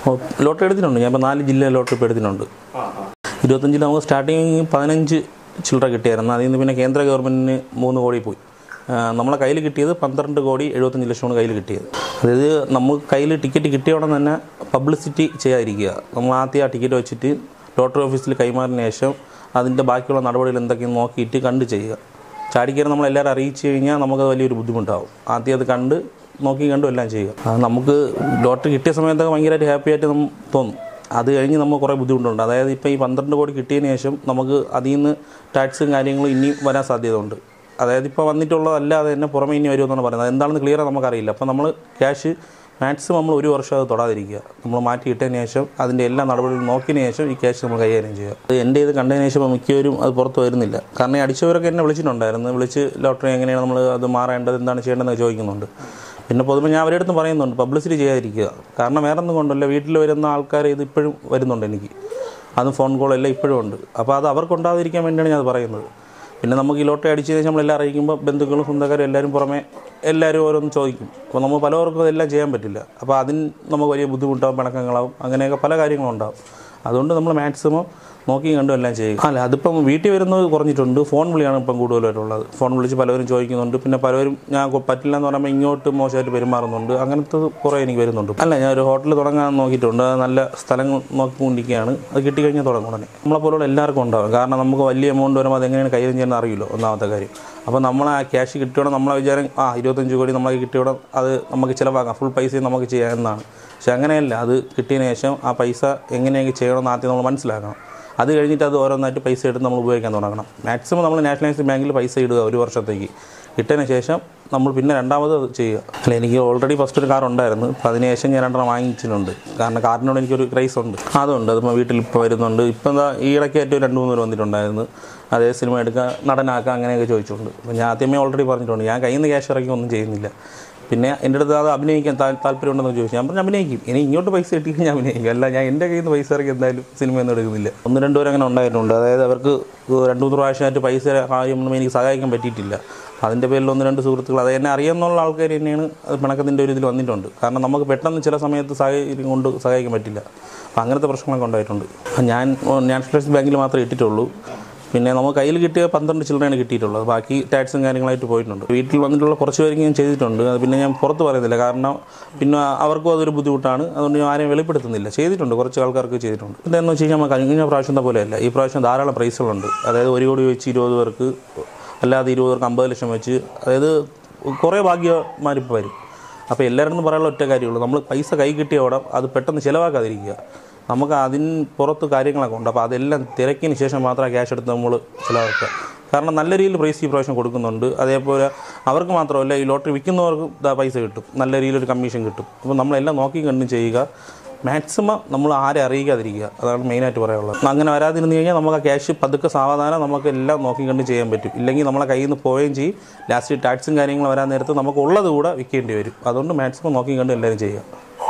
lottery എടുത്തിട്ടുണ്ട് ഞാൻ ഇപ്പോൾ നാല് ജില്ല ലോട്ടറി ഇപ്പോൾ എടുത്തിട്ടുണ്ട് ഇരുപത്തഞ്ചിൽ നമുക്ക് സ്റ്റാർട്ടിങ് പതിനഞ്ച് ചില്ലറ കിട്ടിയായിരുന്നു അതിൽ നിന്ന് പിന്നെ കേന്ദ്ര ഗവൺമെൻറ്റിന് മൂന്ന് കോടി പോയി ആ, നമ്മളെ കയ്യിൽ കിട്ടിയത് പന്ത്രണ്ട് കോടി എഴുപത്തഞ്ച് ലക്ഷമാണ് കയ്യിൽ കിട്ടിയത് അതായത് നമുക്ക് കയ്യിൽ ടിക്കറ്റ് കിട്ടിയ ഉടനെ തന്നെ പബ്ലിസിറ്റി ചെയ്യാതിരിക്കുക നമ്മൾ ആദ്യം ആ ടിക്കറ്റ് വെച്ചിട്ട് ലോട്ടറി ഓഫീസിൽ കൈമാറിന് ശേഷം അതിൻ്റെ ബാക്കിയുള്ള നടപടികൾ എന്തൊക്കെയെന്ന് നോക്കിയിട്ട് കണ്ട് ചെയ്യുക ചാടിക്കയറി നമ്മളെല്ലാവരും അറിയിച്ചു കഴിഞ്ഞാൽ നമുക്കത് വലിയൊരു ബുദ്ധിമുട്ടാവും ആദ്യം അത് കണ്ട് നോക്കി കണ്ടും എല്ലാം ചെയ്യുക അത് നമുക്ക് ലോട്ടറി കിട്ടിയ സമയത്തൊക്കെ ഭയങ്കരമായിട്ട് ഹാപ്പി ആയിട്ട് നമുക്ക് തോന്നും അത് കഴിഞ്ഞ് നമുക്ക് കുറേ ബുദ്ധിമുട്ടുണ്ട് അതായത് ഇപ്പോൾ ഈ പന്ത്രണ്ട് കോടി കിട്ടിയതിന് ശേഷം നമുക്ക് അതിൽ നിന്ന് ടാക്സും കാര്യങ്ങളും ഇനിയും വരാൻ സാധ്യതയുണ്ട് അതായത് ഇപ്പോൾ വന്നിട്ടുള്ളതല്ലാതെ തന്നെ പുറമെ ഇനി വരുമെന്നാണ് പറയുന്നത് എന്താണെന്ന് ക്ലിയർ നമുക്കറിയില്ല അപ്പോൾ നമ്മൾ ക്യാഷ് മാക്സിമം നമ്മൾ ഒരു വർഷം അത് തൊടാതിരിക്കുക നമ്മൾ മാറ്റി ഇട്ടതിന് ശേഷം അതിൻ്റെ എല്ലാ നടപടികളും നോക്കിയതിന് ശേഷം ഈ ക്യാഷ് നമ്മൾ കൈകാര്യം ചെയ്യുക അത് എൻ്റെ ഇത് കണ്ടതിന് ശേഷം മിക്കവരും അത് പുറത്ത് വരുന്നില്ല കാരണം ഈ അടിച്ചവരൊക്കെ എന്നെ വിളിച്ചിട്ടുണ്ടായിരുന്നു വിളിച്ച് ലോട്ടറി എങ്ങനെയാണ് നമ്മൾ അത് മാറേണ്ടത് എന്താണ് ചെയ്യേണ്ടതെന്ന് ചോദിക്കുന്നുണ്ട് പിന്നെ പൊതുവെ ഞാൻ അവരുടെ അടുത്ത് പറയുന്നുണ്ട് പബ്ലിസിറ്റി ചെയ്യാതിരിക്കുക കാരണം വേറെ ഒന്നും കൊണ്ടല്ല വീട്ടിൽ വരുന്ന ആൾക്കാർ ഇത് ഇപ്പോഴും വരുന്നുണ്ട് എനിക്ക് അതും ഫോൺ കോളെല്ലാം ഇപ്പോഴും ഉണ്ട് അപ്പോൾ അത് അവർക്കുണ്ടാകാതിരിക്കാൻ വേണ്ടിയാണ് ഞാൻ അത് പറയുന്നത് പിന്നെ നമുക്ക് ഈ ലോട്ടറി അടിച്ച് കഴിഞ്ഞാൽ നമ്മളെല്ലാം അറിയിക്കുമ്പോൾ ബന്ധുക്കളും സ്വന്തക്കാരും എല്ലാവരും പുറമെ എല്ലാവരും ഓരോന്ന് ചോദിക്കും അപ്പോൾ നമ്മൾ പലവർക്കും അതെല്ലാം ചെയ്യാൻ പറ്റില്ല അപ്പോൾ അതിന് നമുക്ക് വലിയ ബുദ്ധിമുട്ടാവും പിണക്കങ്ങളാവും അങ്ങനെയൊക്കെ പല കാര്യങ്ങളും ഉണ്ടാവും അതുകൊണ്ട് നമ്മൾ മാക്സിമം നോക്കി കണ്ടും എല്ലാം ചെയ്യും അല്ല അതിപ്പം വീട്ടിൽ വരുന്നത് കുറഞ്ഞിട്ടുണ്ട് ഫോൺ വിളിയാണ് ഇപ്പം കൂടുതലായിട്ടുള്ളത് ഫോൺ വിളിച്ച് പലവരും ചോദിക്കുന്നുണ്ട് പിന്നെ പലവരും ഞാൻ കൊ- പറ്റില്ല എന്ന് പറയുമ്പോൾ ഇങ്ങോട്ട് മോശമായിട്ട് പെരുമാറുന്നുണ്ട് അങ്ങനത്തെ കുറേ എനിക്ക് വരുന്നുണ്ട് അല്ല ഞാൻ ഒരു ഹോട്ടൽ തുടങ്ങാൻ നോക്കിയിട്ടുണ്ട് അത് നല്ല സ്ഥലങ്ങൾ നോക്കിക്കൊണ്ടിരിക്കുകയാണ് അത് കിട്ടിക്കഴിഞ്ഞാൽ തുടങ്ങും ഉടനെ നമ്മളെ പോലുള്ള എല്ലാവർക്കും ഉണ്ടാവും കാരണം നമുക്ക് വലിയ എമൗണ്ട് വരുമ്പോൾ അതെങ്ങനെയാണ് കൈകാര്യം ചെയ്യുന്നത് അറിയില്ലോ ഒന്നാമത്തെ കാര്യം അപ്പോൾ നമ്മൾ ആ ക്യാഷ് കിട്ടിയോടെ നമ്മളെ വിചാരം ആ ഇരുപത്തഞ്ച് കോടി നമ്മളെ കിട്ടിയോടെ അത് നമുക്ക് ചിലവാക്കാം ഫുൾ പൈസയും നമുക്ക് ചെയ്യാം എന്നാണ് പക്ഷെ അങ്ങനെയല്ല അത് കിട്ടിയതിന് ശേഷം ആ പൈസ എങ്ങനെയൊക്കെ ചെയ്യണമെന്ന് ആദ്യം നമ്മൾ മനസ്സിലാക്കണം അത് കഴിഞ്ഞിട്ട് അത് ഓരോന്നായിട്ട് പൈസ എടുത്ത് നമ്മൾ ഉപയോഗിക്കാൻ തുടങ്ങണം മാക്സിമം നമ്മൾ നാഷണലൈസ്ഡ് ബാങ്കിൽ പൈസ ഇടുക ഒരു വർഷത്തേക്ക് ഇട്ടതിന് ശേഷം നമ്മൾ പിന്നെ രണ്ടാമത് അത് ചെയ്യുക അല്ല എനിക്ക് ഓൾറെഡി ഫസ്റ്റ് ഒരു കാർ ഉണ്ടായിരുന്നു അപ്പോൾ അതിന് ശേഷം ഞാൻ രണ്ടെണ്ണം വാങ്ങിച്ചിട്ടുണ്ട് കാരണം കാറിനോട് എനിക്കൊരു ക്രൈസ് ഉണ്ട് അതുണ്ട് അതിപ്പോൾ വീട്ടിൽ ഇപ്പോൾ വരുന്നുണ്ട് ഇപ്പം എന്താ ഈ ഇടയ്ക്കായിട്ട് രണ്ട് മൂന്ന് പേര് വന്നിട്ടുണ്ടായിരുന്നു അതേ സിനിമ എടുക്കുക നടനാക്കുക അങ്ങനെയൊക്കെ ചോദിച്ചിട്ടുണ്ട് അപ്പോൾ ഞാൻ ആദ്യമേ ഓൾറെഡി പറഞ്ഞിട്ടുണ്ട് ഞാൻ കയ്യിൽ നിന്ന് ക്യാഷ് ഇറക്കി ഒന്നും ചെയ്യുന്നില്ല പിന്നെ എൻ്റെ അടുത്ത് അത് അഭിനയിക്കാൻ താ- താല്പര്യമുണ്ടെന്ന് ചോദിച്ചു ഞാൻ പറഞ്ഞു അഭിനയിക്കും ഇനി ഇങ്ങോട്ട് പൈസ കിട്ടിയാൽ ഞാൻ അഭിനയിക്കും അല്ല ഞാൻ എൻ്റെ കയ്യിൽ നിന്ന് പൈസ ഇറക്കി എന്തായാലും സിനിമയൊന്നും എടുക്കുന്നില്ല ഒന്ന് രണ്ട് പേര് അങ്ങനെ ഉണ്ടായിട്ടുണ്ട് അതായത് അവർക്ക് രണ്ട് മൂന്ന് പ്രാവശ്യമായിട്ട് പൈസ കാര്യമൊന്നും എനിക്ക് സഹായിക്കാൻ പറ്റിയിട്ടില്ല അതിൻ്റെ പേരിൽ ഒന്ന് രണ്ട് സുഹൃത്തുക്കൾ അത് എന്നെ അറിയാമെന്നുള്ള ആൾക്കാർ തന്നെയാണ് അത് പിണക്കത്തിൻ്റെ ഒരു ഇതിൽ വന്നിട്ടുണ്ട് കാരണം നമുക്ക് പെട്ടെന്ന് ചില സമയത്ത് സാഹചര്യം കൊണ്ട് സഹായിക്കാൻ പറ്റില്ല അപ്പോൾ അങ്ങനത്തെ പ്രശ്നങ്ങളൊക്കെ ഉണ്ടായിട്ടുണ്ട് ഞാൻ നാഷണലൈസ്ഡ് ബാങ്കിൽ മാത്രമേ ഇട്ടിട്ടുള്ളൂ പിന്നെ നമുക്ക് കയ്യിൽ കിട്ടിയ പന്ത്രണ്ട് ചില്ലറയാണ് കിട്ടിയിട്ടുള്ളത് ബാക്കി ടാക്സും കാര്യങ്ങളായിട്ട് പോയിട്ടുണ്ട് വീട്ടിൽ വന്നിട്ടുള്ള കുറച്ച് പേർക്ക് ഞാൻ ചെയ്തിട്ടുണ്ട് അത് പിന്നെ ഞാൻ പുറത്ത് പറയുന്നില്ല കാരണം പിന്നെ അവർക്കും അതൊരു ബുദ്ധിമുട്ടാണ് അതുകൊണ്ട് ഞാൻ ആരെയും വെളിപ്പെടുത്തുന്നില്ല ചെയ്തിട്ടുണ്ട് കുറച്ച് ആൾക്കാർക്ക് ചെയ്തിട്ടുണ്ട് എന്താണെന്ന് വെച്ച് കഴിഞ്ഞാൽ നമ്മൾ കഴിഞ്ഞ പ്രാവശ്യത്തെ പോലെയല്ല ഈ പ്രാവശ്യം ധാരാളം പ്രൈസുകളുണ്ട് അതായത് ഒരു കോടി വെച്ച് ഇരുപത് പേർക്ക് അല്ലാതെ ഇരുപത് പേർക്ക് അമ്പത് ലക്ഷം വെച്ച് അതായത് കുറേ ഭാഗ്യമാരിപ്പോൾ വരും അപ്പോൾ എല്ലാവരും പറയാനുള്ള ഒറ്റ കാര്യമുള്ളൂ നമ്മൾ പൈസ കൈ കിട്ടിയ ഉടൻ അത് പെട്ടെന്ന് ചിലവാക്കാതിരിക്കുക നമുക്ക് അതിന് പുറത്ത് കാര്യങ്ങളൊക്കെ ഉണ്ട് അപ്പോൾ അതെല്ലാം തിരക്കിന് ശേഷം മാത്രം ക്യാഷ് എടുത്ത് നമ്മൾ ചിലവാക്കുക കാരണം നല്ല രീതിയിൽ പ്രൈസ് ഈ പ്രാവശ്യം കൊടുക്കുന്നുണ്ട് അതേപോലെ അവർക്ക് മാത്രമല്ല ഈ ലോട്ടറി വിൽക്കുന്നവർക്കും ഇതാ പൈസ കിട്ടും നല്ല രീതിയിൽ ഒരു കമ്മീഷൻ കിട്ടും അപ്പോൾ നമ്മളെല്ലാം നോക്കി കണ്ടും ചെയ്യുക മാക്സിമം നമ്മൾ ആരെ അറിയിക്കാതിരിക്കുക അതാണ് മെയിനായിട്ട് പറയാനുള്ളത് അങ്ങനെ വരാതിരുന്ന് കഴിഞ്ഞാൽ നമുക്ക് ആ ക്യാഷ് പതുക്കെ സാവധാനം നമുക്ക് എല്ലാം നോക്കി കണ്ട് ചെയ്യാൻ പറ്റും ഇല്ലെങ്കിൽ നമ്മളെ കയ്യിൽ നിന്ന് പോവുകയും ചെയ്യും ലാസ്റ്റ് ടാക്സും കാര്യങ്ങളും വരാൻ നേരത്ത് നമുക്ക് ഉള്ളത് കൂടെ വിൽക്കേണ്ടി വരും അതുകൊണ്ട് മാക്സിമം നോക്കി കണ്ട് എല്ലാവരും ചെയ്യുക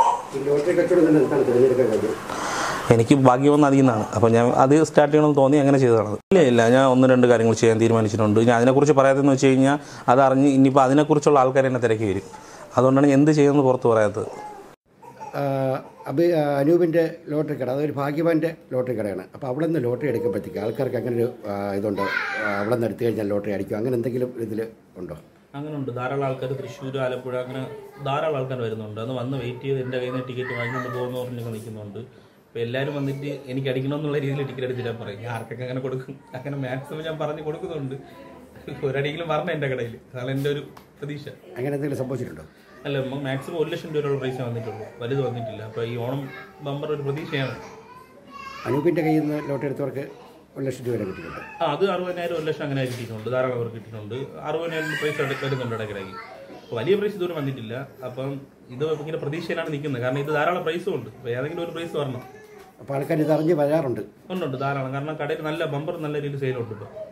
ഈ ലോട്ടറി കച്ചവടം തന്നെ എന്താണ് തിരഞ്ഞെടുക്കാൻ കഴിഞ്ഞത് എനിക്ക് ഭാഗ്യം വന്ന് അതിൽ നിന്നാണ് അപ്പോൾ ഞാൻ അത് സ്റ്റാർട്ട് ചെയ്യണമെന്ന് തോന്നി അങ്ങനെ ചെയ്തതാണ് ഇല്ല ഇല്ല ഞാൻ ഒന്ന് രണ്ട് കാര്യങ്ങൾ ചെയ്യാൻ തീരുമാനിച്ചിട്ടുണ്ട് ഞാൻ അതിനെക്കുറിച്ച് പറയാത്തതെന്ന് വെച്ച് കഴിഞ്ഞാൽ അതറിഞ്ഞ് ഇനിയിപ്പോൾ അതിനെക്കുറിച്ചുള്ള ആൾക്കാർ എന്നെ തിരക്കി വരും അതുകൊണ്ടാണ് ഞാൻ എന്ത് ചെയ്യുമെന്ന് പുറത്ത് പറയാത്തത് ആ, അഭി ആ, അനൂപിൻ്റെ ലോട്ടറി കട അതൊരു ഭാഗ്യവാൻ്റെ ലോട്ടറി കടയാണ് അപ്പോൾ അവിടെ നിന്ന് ലോട്ടറി എടുക്കുമ്പോഴത്തേക്ക് ആൾക്കാർക്ക് അങ്ങനെ ഒരു ആ, ഇതുണ്ട് ആ, അവിടെ നിന്ന് എടുത്തു കഴിഞ്ഞാൽ ലോട്ടറി അടിക്കും അങ്ങനെ എന്തെങ്കിലും ഇതിൽ ഉണ്ടോ അങ്ങനെ ഉണ്ട് ധാരാളം ആൾക്കാർ തൃശ്ശൂർ ആലപ്പുഴ അങ്ങനെ ധാരാളം ആൾക്കാർ വരുന്നുണ്ട് അന്ന് വന്ന് വെയിറ്റ് ചെയ്ത് എൻ്റെ കയ്യിൽ നിന്ന് ടിക്കറ്റ് വാങ്ങിക്കൊണ്ട് പോകുന്നവരിലൊക്കെ നിൽക്കുന്നുണ്ട് അപ്പോൾ എല്ലാവരും വന്നിട്ട് എനിക്ക് അടിക്കണമെന്നുള്ള രീതിയിൽ ടിക്കറ്റ് എടുത്തിട്ട് പറയും ഞാൻ ആർക്കൊക്കെ അങ്ങനെ കൊടുക്കും അങ്ങനെ മാക്സിമം ഞാൻ പറഞ്ഞ് കൊടുക്കുന്നുണ്ട് ഒരടിയെങ്കിലും വരണം എൻ്റെ കടയിൽ അതാണ് എൻ്റെ ഒരു പ്രതീക്ഷ അങ്ങനെ എന്തെങ്കിലും സംഭവിച്ചിട്ടുണ്ടോ അല്ല മാക്സിമം ഒരു ലക്ഷം രൂപയുള്ള പ്രൈസ് വന്നിട്ടുള്ളൂ വലുത് വന്നിട്ടില്ല അപ്പോൾ ഈ ഓണം ബമ്പർ ഒരു പ്രതീക്ഷയാണ് അനൂപിൻ്റെ കയ്യിൽ നിന്ന് ലോട്ടറി എടുത്തവർക്ക് ഒരു ലക്ഷം രൂപ വരെ കിട്ടിയിട്ടുണ്ട് ആ അത് അറുപതിനായിരം ഒരു ലക്ഷം അങ്ങനെ കിട്ടിയിട്ടുണ്ട് ധാരാളം പേർക്ക് കിട്ടിയിട്ടുണ്ട് അറുപതിനായിരം പ്രൈസ് വരുന്നുണ്ട് ഇടയ്ക്കിടയ്ക്ക് അപ്പോൾ വലിയ പ്രൈസ് ഇതുവരെ വന്നിട്ടില്ല അപ്പം ഇത് ഇങ്ങനെ പ്രതീക്ഷയിലാണ് നിൽക്കുന്നത് കാരണം ഇത് ധാരാളം പ്രൈസും ഉണ്ട് അപ്പോൾ ഏതെങ്കിലും ഒരു പ്രൈസ് വരണം അപ്പോൾ ആൾക്കാർ ഇത് അറിഞ്ഞ് വരാറുണ്ട് ഉണ്ട് ഉണ്ട് ധാരാളം കാരണം കടയിൽ നല്ല ബമ്പർ നല്ല രീതിയിൽ സെയിലുണ്ട് ഇപ്പോൾ